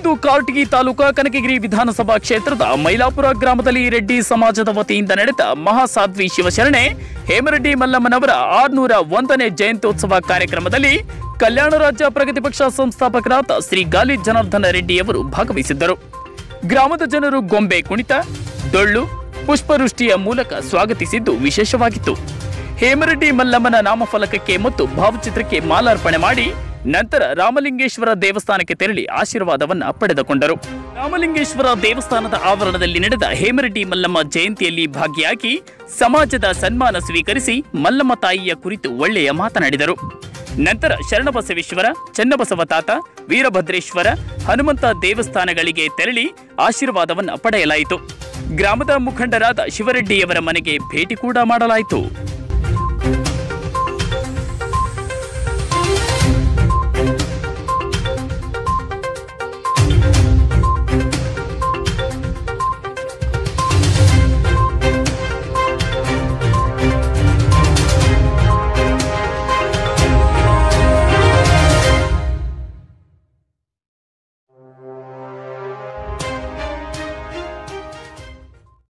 ಇಂದು ಕಾರಟಗಿ ತಾಲೂಕಾ ಕನಕಗಿರಿ ವಿಧಾನಸಭಾ ಕ್ಷೇತ್ರದ ಮೈಲಾಪುರ ಗ್ರಾಮದಲ್ಲಿ ರೆಡ್ಡಿ ಸಮಾಜದ ವತಿಯಿಂದ ನಡೆದ ಮಹಾಸಾಧ್ವಿ ಶಿವಶರಣೆ ಹೇಮರೆಡ್ಡಿ ಮಲ್ಲಮ್ಮನವರ ಆರ್ನೂರ ಒಂದನೇ ಜಯಂತ್ಯೋತ್ಸವ ಕಾರ್ಯಕ್ರಮದಲ್ಲಿ ಕಲ್ಯಾಣ ರಾಜ್ಯ ಪ್ರಗತಿ ಪಕ್ಷ ಸಂಸ್ಥಾಪಕರಾದ ಶ್ರೀ ಗಾಲಿ ಜನಾರ್ದನ ರೆಡ್ಡಿಯವರು ಭಾಗವಹಿಸಿದ್ದರು ಗ್ರಾಮದ ಜನರು ಗೊಂಬೆ ಕುಣಿತ ಡೊಳ್ಳು ಪುಷ್ಪವೃಷ್ಟಿಯ ಮೂಲಕ ಸ್ವಾಗತಿಸಿದ್ದು ವಿಶೇಷವಾಗಿತ್ತು ಹೇಮರೆಡ್ಡಿ ಮಲ್ಲಮ್ಮನ ನಾಮಫಲಕಕ್ಕೆ ಮತ್ತು ಭಾವಚಿತ್ರಕ್ಕೆ ಮಾಲಾರ್ಪಣೆ ಮಾಡಿ ನಂತರ ರಾಮಲಿಂಗೇಶ್ವರ ದೇವಸ್ಥಾನಕ್ಕೆ ತೆರಳಿ ಆಶೀರ್ವಾದವನ್ನ ಪಡೆದುಕೊಂಡರು ರಾಮಲಿಂಗೇಶ್ವರ ದೇವಸ್ಥಾನದ ಆವರಣದಲ್ಲಿ ನಡೆದ ಹೇಮರೆಡ್ಡಿ ಮಲ್ಲಮ್ಮ ಜಯಂತಿಯಲ್ಲಿ ಭಾಗಿಯಾಗಿ ಸಮಾಜದ ಸನ್ಮಾನ ಸ್ವೀಕರಿಸಿ ಮಲ್ಲಮ್ಮ ತಾಯಿಯ ಕುರಿತು ಒಳ್ಳೆಯ ಮಾತನಾಡಿದರು ನಂತರ ಶರಣಬಸವೇಶ್ವರ ಚನ್ನಬಸವ ತಾತ ವೀರಭದ್ರೇಶ್ವರ ಹನುಮಂತ ದೇವಸ್ಥಾನಗಳಿಗೆ ತೆರಳಿ ಆಶೀರ್ವಾದವನ್ನ ಪಡೆಯಲಾಯಿತು ಗ್ರಾಮದ ಮುಖಂಡರಾದ ಶಿವರೆಡ್ಡಿಯವರ ಮನೆಗೆ ಭೇಟಿ ಕೂಡ ಮಾಡಲಾಯಿತು